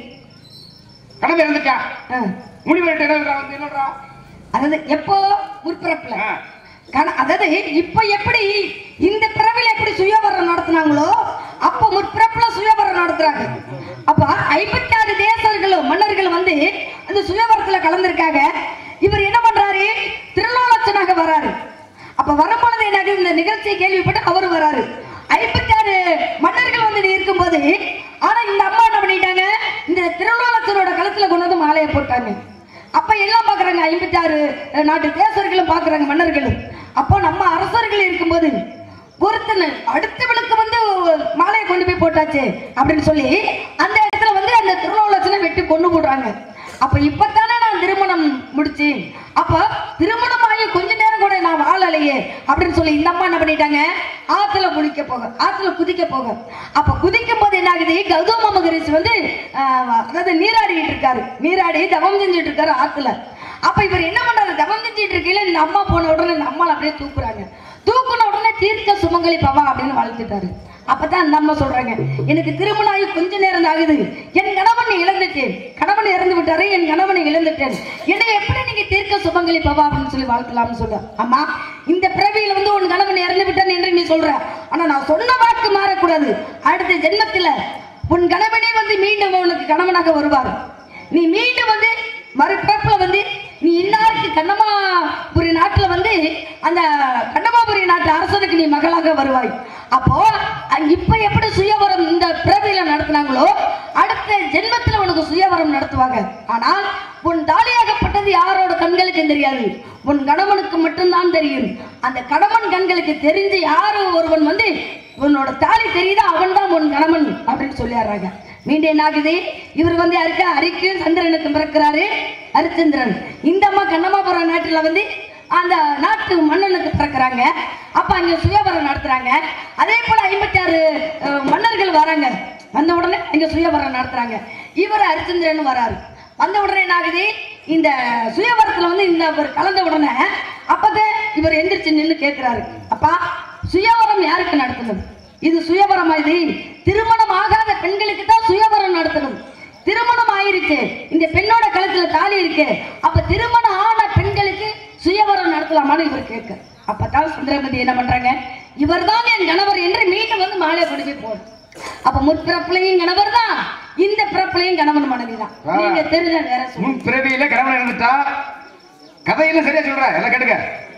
Speaker 1: கடமை இறந்துட்டான்
Speaker 2: ஆ.
Speaker 1: முனிவர்கிட்ட என்ன சொல்றா வந்து என்னடா
Speaker 2: அதாவது எப்போ முற்பிறப்புல
Speaker 1: ஆ.
Speaker 2: கண- அதாவது இப்ப எப்படி இந்த பிறவில எப்படி சுயவரம் நடத்துனாங்களோ அப்ப முற்பிறப்புல சுயவரம் நடத்துறாங்க அப்ப ஐம்பத்தி ஆறு தேசர்களும் மன்னர்கள் வந்து அந்த சுயவரத்துல கலந்திருக்காங்க இவர் என்ன பண்றாரு திருநாளச்சனாக வராரு அப்ப வரும்பொழுது எனக்கு இந்த நிகழ்ச்சியை கேள்விப்பட்டு அவர் வராரு ஐம்பத்தி ஆறு மன்னர்கள் வந்து இருக்கும்போது ஆனா இந்த அம்மா என்ன பண்ணிட்டாங்க இந்த திருநாளச்சனோட கழுத்துல கொண்டு வந்து மாலையை போட்டாங்க அப்ப எல்லாம் பாக்குறாங்க ஐம்பத்தி ஆறு நாட்டு தேசர்களும் பாக்குறாங்க மன்னர்களும் அப்போ நம்ம அரசர்கள் இருக்கும்போது ஒருத்தன் அடுத்தவளுக்கு வந்து மாலையை கொண்டு போய் போட்டாச்சு அப்படின்னு சொல்லி அந்த இடத்துல வந்து அந்த திருநாளச்சனை வெட்டி கொண்டு போடுறாங்க அப்ப இப்பதானே நான் திருமணம் முடிச்சு அப்ப திருமணம் ஆகி கொஞ்ச நேரம் கூட நான் வாழலையே அப்படின்னு சொல்லி இந்த அம்மா என்ன பண்ணிட்டாங்க ஆத்துல குளிக்க போக ஆத்துல குதிக்க போக அப்ப குதிக்கும் போது என்ன ஆகுது கௌதம மகரிஷி வந்து ஆஹ், அதாவது நீராடிட்டு இருக்காரு நீராடி தவம் செஞ்சுட்டு இருக்காரு ஆத்துல அப்ப இவர் என்ன பண்றாரு தவம் செஞ்சுட்டு இருக்கையில இந்த அம்மா போன உடனே இந்த அம்மாவை அப்படியே தூக்குறாங்க தூக்குன உடனே தீர்க்க சுமங்கலி பவா அப்படின்னு வாழ்த்துட்டாரு அப்பதான் அந்த அம்மா சொல்றாங்க எனக்கு திருமணம் ஆகி கொஞ்ச நேரம் தான் ஆகுது என் கணவனை இழந்துட்டேன் கணவன் இறந்து விட்டாரு என் கணவனை இழந்துட்டேன் என்னை எப்படி நீங்க தீர்க்க சுமங்கலி பவா அப்படின்னு சொல்லி வாழ்த்தலாம்னு சொல்ற அம்மா இந்த பிறவியில வந்து உன் கணவன் இறந்து விட்டான் என்று நீ சொல்ற ஆனா நான் சொன்ன வாக்கு மாறக்கூடாது அடுத்த ஜென்மத்துல உன் கணவனே வந்து மீண்டும் உனக்கு கணவனாக வருவார் நீ மீண்டும் வந்து மறுபிறப்புல வந்து நீ இன்னாருக்கு கண்ணமாபுரி நாட்டுல வந்து அந்த கண்ணமாபுரி நாட்டு அரசனுக்கு நீ மகளாக வருவாய் அப்போ அஹ் இப்ப எப்படி சுயவரம் இந்த பிறவியில நடத்துனாங்களோ அடுத்த ஜென்மத்துல உனக்கு சுயவரம் நடத்துவாங்க ஆனால் உன் தாலியாகப்பட்டது யாரோட கண்களுக்கு தெரியாது உன் கணவனுக்கு மட்டும்தான் தெரியும் அந்த கணவன் கண்களுக்கு தெரிஞ்சு யாரோ ஒருவன் வந்து உன்னோட தாலி தெரியுதா அவன் தான் உன் கணவன் அப்படின்னு சொல்லிடுறாங்க மீண்டும் என்ன ஆகுது இவர் வந்து யாருக்கு அரிக்கு சந்திரனுக்கு பிறக்கிறாரு ஹரிச்சந்திரன் இந்த அம்மா கண்ணமாபுரம் நாட்டுல வந்து அந்த நாட்டு மன்னனுக்கு பிறக்கிறாங்க அப்ப அங்க சுயவரம் நடத்துறாங்க அதே போல ஐம்பத்தி ஆறு மன்னர்கள் வராங்க வந்த உடனே அங்க சுயவரம் நடத்துறாங்க இவர் ஹரிச்சந்திரன் வராரு வந்த உடனே என்ன ஆகுது இந்த சுயவரத்துல வந்து இந்த இவர் கலந்த உடனே அப்பதான் இவர் எந்திரிச்சு நின்னு கேட்கிறாரு அப்பா சுயவரம் யாருக்கு நடத்தணும் இது சுயவரம் இது திருமணம் ஆகாத பெண்களுக்கு தான் சுயவரம் நடத்தணும் திருமணம் ஆயிருச்சு இந்த பெண்ணோட கழுத்துல தாலி இருக்கு அப்ப திருமணம் ஆன பெண்களுக்கு சுயவரம் நடத்தலாமான்னு இவர் கேட்க அப்பதான் சுந்தரமதி என்ன பண்றாங்க இவர்தான் என் கணவர் என்று மீண்டும் வந்து மாலை கொண்டு போய் போடும் அப்ப முற்பிறப்புலையும் கணவர் தான் இந்த பிறப்புலையும் கணவன் மனைவி தான் நீங்க தெரிஞ்ச வேற சொல்லுங்க
Speaker 1: முன் பிறவியில கணவன் இருந்துட்டா கதையெல்லாம் சரியா சொல்ற எல்லாம் கேட்டுக்க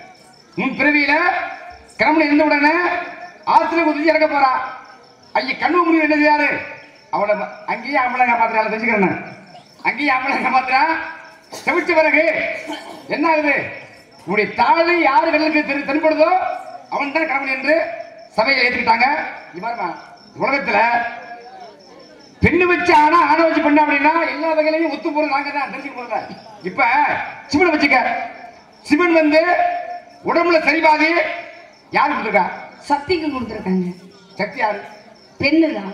Speaker 1: முன் பிறவியில கணவன் இருந்த உடனே ஆத்துல குதிச்சு இறக்க போறா ஐய கண்ணு முடிவு என்ன செய்யாரு அவளை ம- அங்கேயே அம்மளை காப்பாத்துறா தெரிஞ்சுக்கிறேன் அங்கேயே அம்மளை காப்பாத்துறா செவிச்ச பிறகு என்ன ஆகுது உன்னுடைய தாளை யாரு கண்ணுக்கு தெரி தென்படுதோ அவன் தான் கணவன் என்று சபையை ஏத்துக்கிட்டாங்க இங்க பாருமா உலகத்துல பெண்ணு வச்சு ஆனா ஆணை வச்சு பெண்ணு அப்படின்னா எல்லா வகையிலையும் ஒத்து போறது நாங்க தான் தெரிஞ்சுக்க போறத இப்ப சிவனை வச்சுக்க சிவன் வந்து உடம்புல சரிபாதி யாரு கொடுத்துருக்கா
Speaker 2: சக்திக்கு கொடுத்துருக்காங்க
Speaker 1: சக்தி யாரு
Speaker 2: பெண்ணு தான்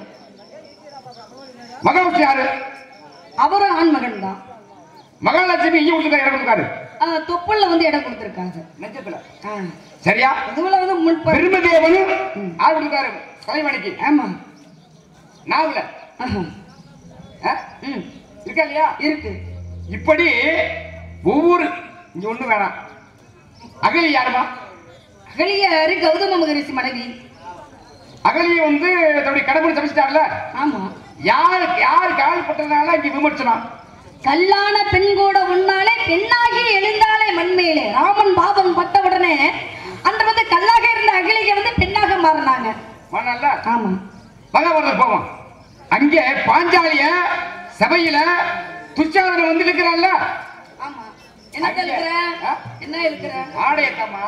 Speaker 1: மகாலட்சுமி யாரு
Speaker 2: அவரும் ஆண்மகன் தான்
Speaker 1: மகாலட்சுமி இங்க கொடுத்துருக்கா இடம் கொடுத்துருக்காரு
Speaker 2: ஆஹ் தொப்புள்ள வந்து இடம் கொடுத்துருக்காங்க
Speaker 1: நெஞ்சத்துல
Speaker 2: ஆஹ்
Speaker 1: சரியா
Speaker 2: இதுல வந்து முன்ப
Speaker 1: பெருமதேவனும் ஆறு கொடுத்தாரு கலைமணிக்கு
Speaker 2: ஆமா
Speaker 1: நாவல
Speaker 2: ஆஹா.
Speaker 1: ஆ?
Speaker 2: ம்
Speaker 1: இருக்கா இல்லையா
Speaker 2: இருக்கு
Speaker 1: இப்படி ஒவ்வொரு இங்க ஒண்ணு வேணாம் அகலி யாருமா
Speaker 2: அகலியாரு கௌதம மகரிஷி மனைவி
Speaker 1: அகலியை வந்து தன்னுடைய கடவுளை சமைச்சிட்டார்ல
Speaker 2: ஆமா
Speaker 1: யார் யார் கால் பட்டதுனால இங்க விமர்சனம்
Speaker 2: கல்லான பெண் கூட உன்னாலே பெண்ணாகி எழுந்தாலே மண்மேலே ராமன் பாவம் பட்ட உடனே அன்று வந்து கல்லாக இருந்த அகிலிகை வந்து பெண்ணாக மாறினாங்க
Speaker 1: மண்ணல்ல
Speaker 2: ஆமா
Speaker 1: பகவதர் போவோம் அங்கே பாஞ்சாலிய சபையில துச்சாதனம் வந்து இருக்கிறான்ல
Speaker 2: ஆமா என்ன இருக்கிற
Speaker 1: ஆ?
Speaker 2: என்ன இருக்கிற
Speaker 1: ஆடையத்தம்மா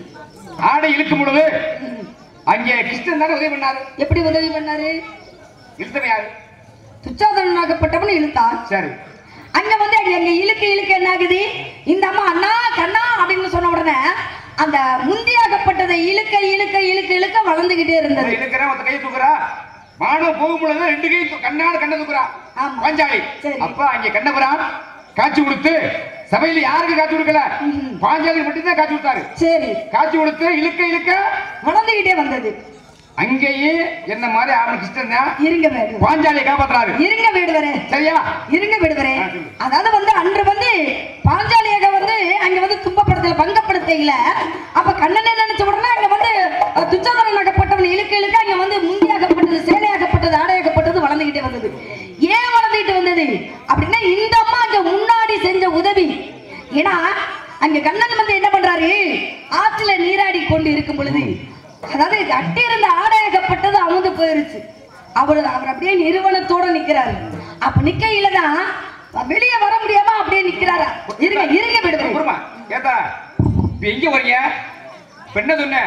Speaker 1: ஆடை இழுக்கும் பொழுது அங்கே கிருஷ்ணன் தானே உதவி பண்ணாரு
Speaker 2: எப்படி உதவி பண்ணாரு
Speaker 1: இழுத்தவன் யாரு
Speaker 2: துச்சாதனாகப்பட்டவன் இழுத்தான்
Speaker 1: சரி
Speaker 2: அங்க வந்து அங்க அங்க இழுக்க இழுக்க என்ன ஆகுது இந்த அம்மா அண்ணா கண்ணா அப்படின்னு சொன்ன உடனே அந்த முந்தியாகப்பட்டதை இழுக்க இழுக்க இழுக்க இழுக்க வளர்ந்துகிட்டே இருந்தது
Speaker 1: இழுக்கிறா ஒருத்த கையை தூக்குறா மானம் போகும் பொழுது ரெண்டு கை தூ- கண்ணால கண்ணை தூக்குறா
Speaker 2: ஆமா.
Speaker 1: பாஞ்சாலி
Speaker 2: சரி.
Speaker 1: அப்ப அங்கே கண்ணபுரான் காட்சி கொடுத்து சபையில யாருக்கு காட்சி கொடுக்கல
Speaker 2: ம்ஹும்.
Speaker 1: பாஞ்சாலி மட்டும்தான் காட்சி கொடுத்தாரு
Speaker 2: சரி
Speaker 1: காட்சி கொடுத்து இழுக்க இழுக்க
Speaker 2: வளர்ந்துகிட்டே வந்தது
Speaker 1: அங்கேயே என்ன மாதிரி அவன் கிருஷ்ணன் தான்
Speaker 2: இருங்க வேடுவரே
Speaker 1: பாஞ்சாலியை காப்பாத்துறாரு
Speaker 2: இருங்க வேடுவரே
Speaker 1: சரியா
Speaker 2: இருங்க விடுவரே
Speaker 1: ஆ, சொல்லு.
Speaker 2: அதாவது வந்து அன்று வந்து பாஞ்சாலியாக வந்து அங்க வந்து துன்பப்படுத்தல பங்கப்படுத்தையில அப்ப கண்ணனே நினைச்ச உடனே அங்க வந்து அஹ், துச்சாதனனாகப்பட்டவன் இழுக்க இழுக்க அங்க வந்து முந்தியாகப்பட்டது சேலையாகப்பட்டது ஆடையாகப்பட்டது வளர்ந்துகிட்டே வந்தது ஏன் வளர்ந்துகிட்டு வந்தது அப்படின்னா இந்த அம்மா அங்க முன்னாடி செஞ்ச உதவி ஏன்னா அங்க கண்ணன் வந்து என்ன பண்றாரு ஆத்துல நீராடி கொண்டு இருக்கும் பொழுது அதாவது கட்டி இருந்த ஆடையாகப்பட்டது அமுந்து போயிருச்சு அவர் அவர் அப்படியே நிறுவனத்தோட நிக்கிறாரு அப்ப நிக்கையில தான் வெளியே வர முடியாம அப்படியே நிக்கிறாரா இருங்க இருங்க விடுவேன்
Speaker 1: குருமா ஏத்தா இப்ப எங்க வரீங்க இப்ப என்ன சொன்ன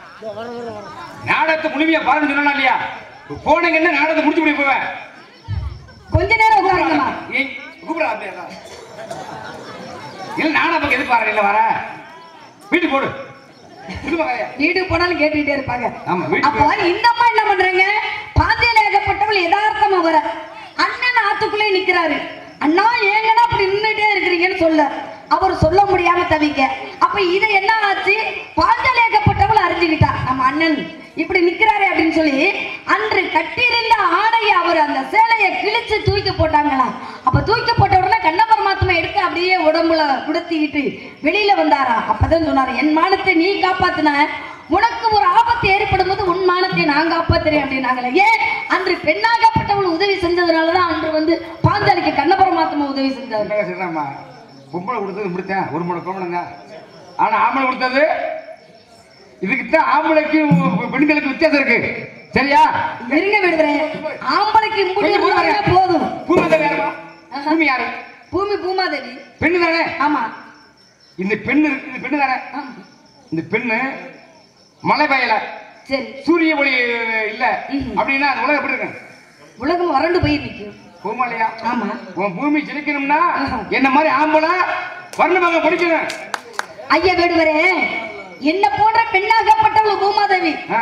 Speaker 1: நாடகத்தை முழுமையா பாருன்னு சொன்னா இல்லையா இப்ப போனீங்கன்னா நாடகத்தை முடிச்சு முடிய போவேன்
Speaker 2: கொஞ்ச நேரம் உட்காருங்கம்மா
Speaker 1: ஏய், கூப்பிடா அப்படியே வா. இல்ல நானும் அப்ப எது பாரு இல்ல வர வீட்டுக்கு போடு திரும்ப கதையா
Speaker 2: வீட்டுக்கு போனாலும் கேட்டுக்கிட்டே இருப்பாங்க
Speaker 1: ஆமா, வீட்டுக்கு
Speaker 2: அப்ப இந்த அம்மா என்ன பண்றாங்க பாத்தியில ஏகப்பட்டவள் யதார்த்தமா வர அண்ணன் ஆத்துக்குள்ளே நிக்கிறாரு அண்ணா ஏங்கடா அப்படி நின்னுட்டே இருக்கிறீங்கன்னு சொல்ல அவர் சொல்ல முடியாம தவிக்க அப்ப இது என்ன ஆச்சு பாஞ்சாலி ஏகப்பட்டவள் அறிஞ்சுக்கிட்டா நம்ம அண்ணன் இப்படி நிக்கிறாரே அப்படின்னு சொல்லி அன்று கட்டியிருந்த ஆடையை அவர் அந்த சேலையை கிழிச்சு தூக்கி போட்டாங்களாம் அப்ப தூக்கி போட்ட உடனே கண்ண பரமாத்மா எடுத்து அப்படியே உடம்புல உடுத்திக்கிட்டு வெளியில வந்தாரா அப்பதான் சொன்னாரு என் மானத்தை நீ காப்பாத்தின உனக்கு ஒரு ஆபத்து ஏற்படும் போது உன் மானத்தை நான் காப்பாத்துறேன் அப்படின்னாங்களே ஏன் அன்று பெண்ணாகப்பட்டவள் உதவி செஞ்சதுனாலதான் அன்று வந்து பாஞ்சாலிக்கு கண்ண பரமாத்மா உதவி செஞ்சாரு
Speaker 1: என்னங்க சொல்றாமா பொம்பளை கொடுத்தது முடித்தேன் ஒரு முறை கோமணங்க ஆனா ஆம்பளை கொடுத்தது இதுக்குத்தான் ஆம்பளைக்கு பெண்களுக்கு வித்தியாசம் இருக்கு சரியா
Speaker 2: இருங்க விடுறேன் ஆம்பளைக்கு முடி
Speaker 1: கொஞ்சம்
Speaker 2: இருந்தாலே
Speaker 1: போடுங்க.
Speaker 2: போதும்
Speaker 1: பூமாதேவி யாருமா பூமி யாரு
Speaker 2: பூமி பூமாதேவி
Speaker 1: பெண்ணு தானே
Speaker 2: ஆமா
Speaker 1: இந்த பெண்ணு இருக்கு இந்த பெண்ணு தானே
Speaker 2: ஆமா.
Speaker 1: இந்த பெண்ணு மழை பெய்யல
Speaker 2: சரி
Speaker 1: சூரிய ஒளி இல்ல
Speaker 2: ம்ஹும்.
Speaker 1: அப்படின்னா அந்த உலகம் எப்படி இருக்கு
Speaker 2: உலகம் வறண்டு போய் நிற்கும்
Speaker 1: பூமாலையா
Speaker 2: ஆமா
Speaker 1: உன் பூமி சிரிக்கணும்னா என்ன மாதிரி ஆம்பளை வர்ணமாக படிக்கணும்
Speaker 2: ஐயா வேடுவரே என்ன போன்ற பெண்ணாகப்பட்டவள் பூமாதேவி
Speaker 1: ஆ,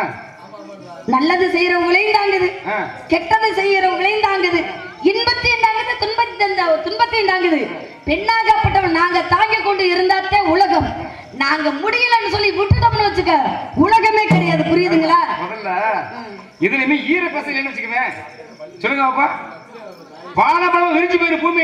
Speaker 2: நல்லது செய்யறவங்களையும் தாங்குது
Speaker 1: ஆ.
Speaker 2: கெட்டது செய்யறவங்களையும் தாங்குது இன்பத்தையும் தாங்குது துன்பத்தையும் தா- துன்பத்தையும் தாங்குது பெண்ணாகப்பட்டவள் நாங்க தாங்கி கொண்டு இருந்தாத்தே உலகம் நாங்க முடியலன்னு சொல்லி விட்டுட்டோம்னு வச்சுக்க உலகமே கிடையாது புரியுதுங்களா
Speaker 1: முதல்ல இதுலயுமே ஈர பசையிலன்னு வச்சுக்கவே சொல்லுங்க பாப்பா பாலபலம் விரிஞ்சு போயிரு பூமி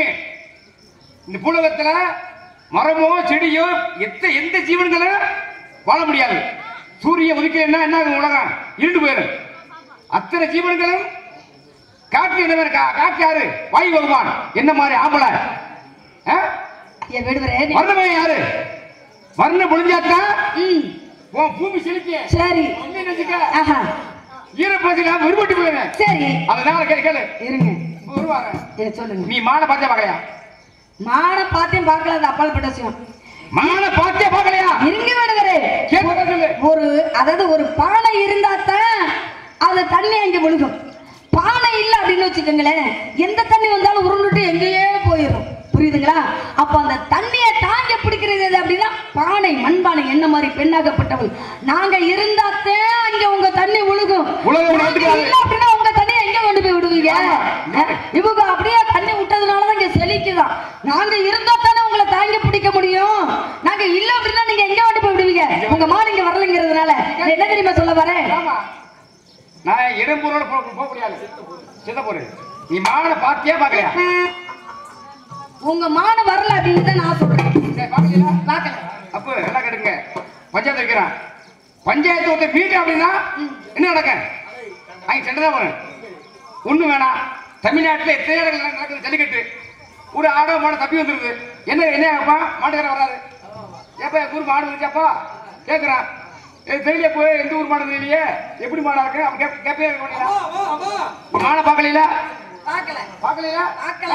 Speaker 1: இந்த பூலகத்துல மரமோ செடியோ எத்த எந்த ஜீவன்களும் வாழ முடியாது சூரியன் உதிக்கலைன்னா என்ன ஆகும் உலகம் இருண்டு போயிடும் அத்தனை ஜீவன்களும் காற்று என்ன மாதிரி கா- காற்று யாரு வாயு பகவான் என்ன மாதிரி ஆம்பளை ஆ?
Speaker 2: ஐயா வேடுவரே நீ-
Speaker 1: வர்ணமே யாரு வர்ண பொழிஞ்சாத்தான்
Speaker 2: ம்
Speaker 1: உன் பூமி செழிக்க
Speaker 2: சரி
Speaker 1: என்ன நினைச்சுக்க
Speaker 2: ஆஹா
Speaker 1: ஈரப்பசி நான் விரும்பட்டு போயிடுறேன்
Speaker 2: சரி
Speaker 1: அதனால கேளு கேளு
Speaker 2: இருங்க
Speaker 1: வருவாங்க
Speaker 2: ஏ, சொல்லுங்க
Speaker 1: நீ மானை பார்த்தே பார்க்கலையா
Speaker 2: மான பார்த்தேன் பார்க்கல அது அப்பால் பட்ட விஷயம்
Speaker 1: மான பார்த்தே பார்க்கலையா
Speaker 2: இருங்க வேணுவரே
Speaker 1: கேட்க சொல்லு
Speaker 2: ஒரு அதாவது ஒரு பானை இருந்தா தான் அந்த தண்ணி அங்க விழுகும் பானை இல்ல அப்படின்னு வச்சுக்கோங்களேன் எந்த தண்ணி வந்தாலும் உருண்டுட்டு எங்கேயே போயிடும் புரியுதுங்களா அப்ப அந்த தண்ணியை தாங்க பிடிக்கிறது எது அப்படின்னா பானை மண்பானை என்ன மாதிரி பெண்ணாகப்பட்டவள் நாங்க இருந்தாத்தான் அங்க உங்க தண்ணி விழுகும்
Speaker 1: உலகம்
Speaker 2: நாங்க
Speaker 1: நாட்டுக்காரு.
Speaker 2: இல்ல அப்படின்னா உங்க தண்ணி எங்க கொண்டு போய் விடுவீங்க அஹ், இவங்க அப்படியே தண்ணி விட்டதுனாலதான் இங்க செழிக்குதான் நாங்க இருந்தா தானே உங்களை தாங்கி பிடிக்க முடியும் நாங்க இல்ல அப்படின்னா நீங்க எங்க கொண்டு போய் விடுவீங்க உங்க மாடு இங்க வரலைங்கிறதுனால நான் என்ன தெரியுமா சொல்ல வரேன்
Speaker 1: ஆமா நான் இடம்பூரோட போக போக முடியாது சித்த போரு நீ மான பார்த்தே பார்க்கலையா
Speaker 2: உங்க மாடு வரல அப்படின்னு தான் நான் சொல்றேன்
Speaker 1: சரி பார்க்கலையா
Speaker 2: பார்க்கல
Speaker 1: அப்போ எல்லாம் கேட்டுங்க பஞ்சாயத்து வைக்கிறான் பஞ்சாயத்து ஒருத்தர் மீட்டு அப்படின்னா என்ன நடக்க அங்கே சண்டை தான் வரும் ஒண்ணு வேணாம் தமிழ்நாட்டில் எத்தனை இடங்கள் நடக்குது ஜல்லிக்கட்டு ஒரு ஆடோ மாடு தப்பி வந்துருது என்ன என்ன அப்பா மாட்டுக்காரன் வராது ஏப்பா எங்க ஊர் மாடு வந்துச்சாப்பா கேட்குறான் ஏ தெரியல போய் எந்த ஊர் மாடு தெரியலையே எப்படி மாடா இருக்கு அப்ப கேப் கேப்பே மாடை பார்க்கல
Speaker 2: பார்க்கல
Speaker 1: பார்க்கலையா
Speaker 2: பார்க்கல.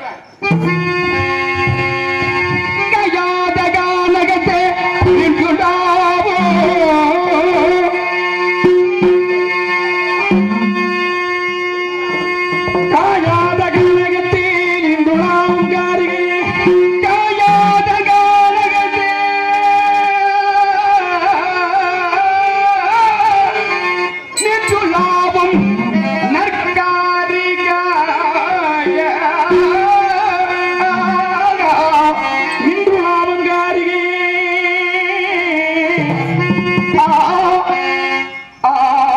Speaker 1: கையாத கானகத்தே நின்றுடாவோ காயாத கானகத்தில் நின்றுடாம் காரிகையே காயாத கானகத்தே நின்றுலாவும் நற்காரிகாய நின்று லாபங்காரிகே ஆ ஆ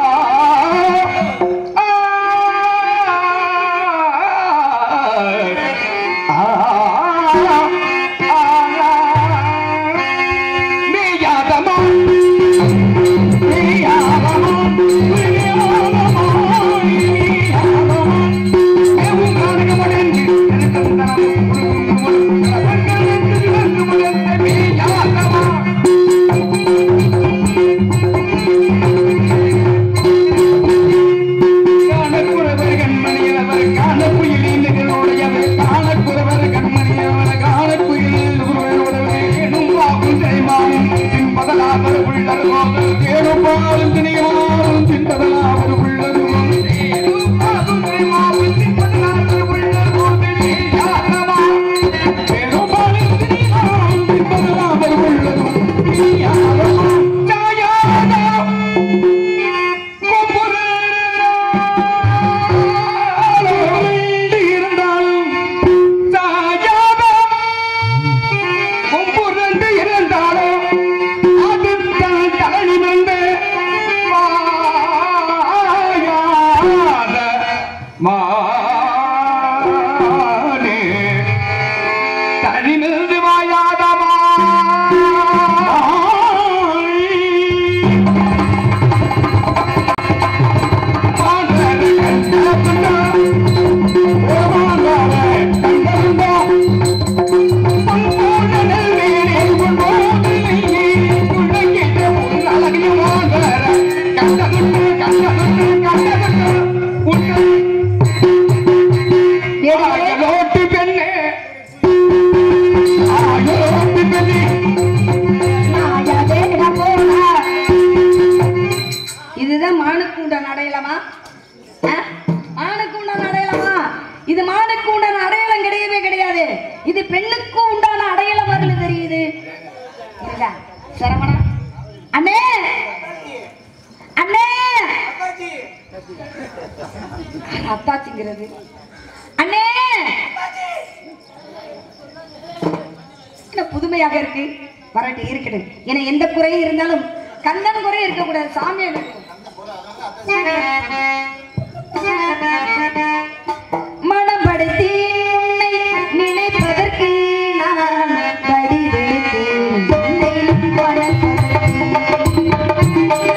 Speaker 1: மேயாதமா மேயாதமா காணக்குறவர் கண்மணியவர் காணக்குயில் நிகழோடையவர் காணக்குறவர் கண்மணியவர் காணக்குயில் எனும் வாக்கும் தெரிமாவும் தின்பதலாவர் உள்ளது போதல் தேடும் பாலும் திணியமாவும் தின்பதலாவர் உள்ளது தேடும் பாலும் தெரிமாவும் தின்பதலாவர் உள்ளது போதல் யாரமா தேடும் பாலும் திணியமாவும் தின்பதலாவர் உள்ளது யாரமா ஜாயாதா இருந்தாலும் கொம்புரண்டு இருந்தாலும் அது தன் தலைநிமிர்ந்து மாயாத மானே தனிமிருந்து மாயாதமா ஆயலோட்டு பெண்ணே ஆயலோட்டு பெண்ணே
Speaker 2: இதுதான் மானுக்கு உண்டான அடையலாமா ஆ? மானுக்கு உண்டான அடையலாமா இது மானுக்கு உண்டான அடையாளம் கிடையவே கிடையாது இது பெண்ணுக்கு உண்டான அடையாளம் வரல தெரியுது புரியுதா? சரவணா அண்ணே அண்ணே அத்தாச்சிங்கிறது அண்ணே என்ன புதுமையாக இருக்கு வரட்டு இருக்கட்டும் ஏன்னா எந்த குறையும் இருந்தாலும் கந்தன் குறை இருக்கக்கூடாது சாமி மனப்படுத்தி உன்னை நினைப்பதற்கு நான் வடிவேற்றேன் உன்னை மனப்படுத்தி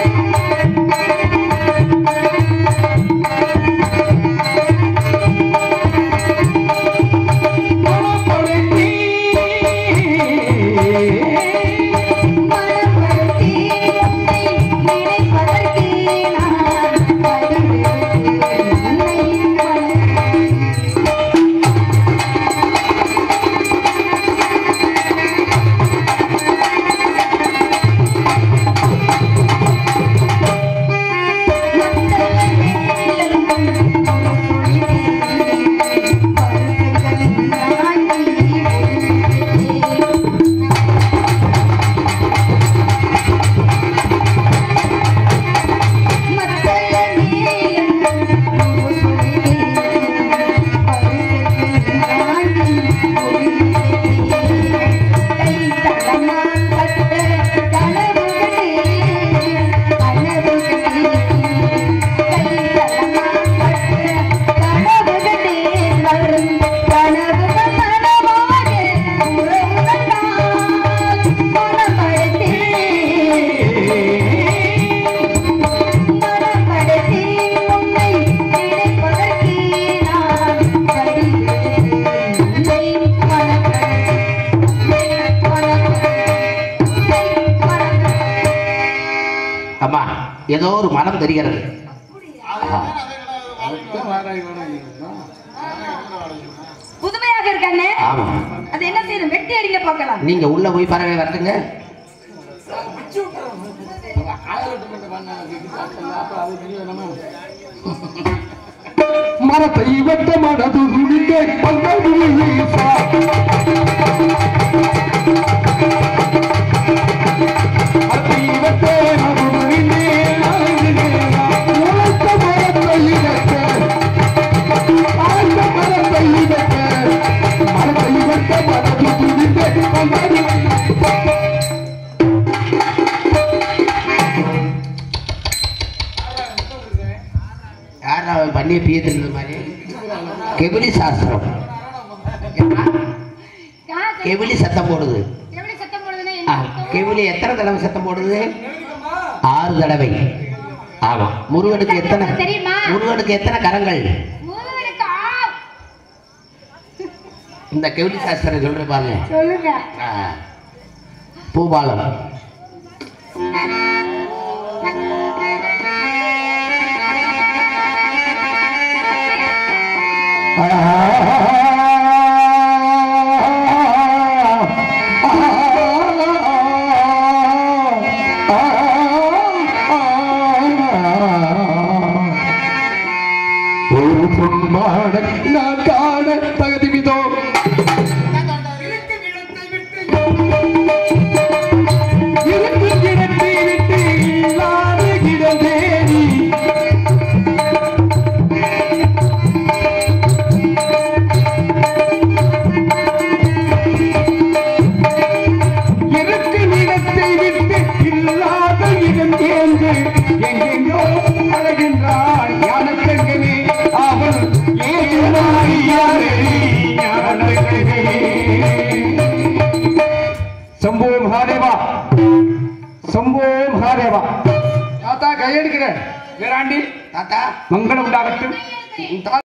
Speaker 2: மனப்படுத்தி உன்னை நினைப்பதற்கு நான் வடிவேற்றேன் உன்னை
Speaker 3: ஏதோ ஒரு மனம் தெரிகிறது
Speaker 2: புதுமையாக இருக்கானே
Speaker 3: ஆமா
Speaker 2: அது என்ன செய்யணும் வெட்டி அடிங்க பார்க்கலாம்
Speaker 3: நீங்க உள்ள போய் பறவை வரதுங்க
Speaker 1: மரத்தை வெட்ட மனது முடிந்தே பந்தது ஈசா. மரத்தை வெட்ட மனது முடிந்தே அழகுநேரா. உழைத்த மரத்தை இழக்க, ஆழ்ந்த மரத்தை இழக்க, மரத்தை வெட்ட மனது முடிந்தே பந்தது ஈசா.
Speaker 3: யார் அவன் பண்ணிய பியத்தில் மாதிரி கெபிலி சாஸ்திரம் கெபிலி சத்தம் போடுது
Speaker 2: எப்படி சத்தம் போடுதுன்னா
Speaker 3: ஆ, கெபிலி எத்தனை தடவை சத்தம் போடுது ஆறு தடவை ஆமா முருகனுக்கு எத்தனை
Speaker 2: தெரியுமா?
Speaker 3: முருகனுக்கு எத்தனை கரங்கள்
Speaker 2: முருகனுக்கு ஆ
Speaker 3: இந்த கெபிலி சாஸ்திரம் சொல்ற பாருங்க
Speaker 2: சொல்லுங்க
Speaker 3: ஆ, பூபாலம்
Speaker 1: ஒரு பொன்மான நான் காண தகுதி விதோ இருக்கு கிடத்தி விட்டு இல்லாத கிடந்தேனி இருக்கு நிலத்தை விட்டு இல்லாத இடம் தேர்ந்து எங்கெங்கோ அழகின்றாள் ஞானத்தங்கமே அவள் ஏழுமாய் யாரடி ஞானத்தங்கமே சம்போ மகாதேவா சம்போ மகாதேவா தாத்தா கையெடுக்கிற வேறாண்டி
Speaker 3: தாத்தா
Speaker 1: மங்களம் உண்டாகட்டும் உன் தாத்தா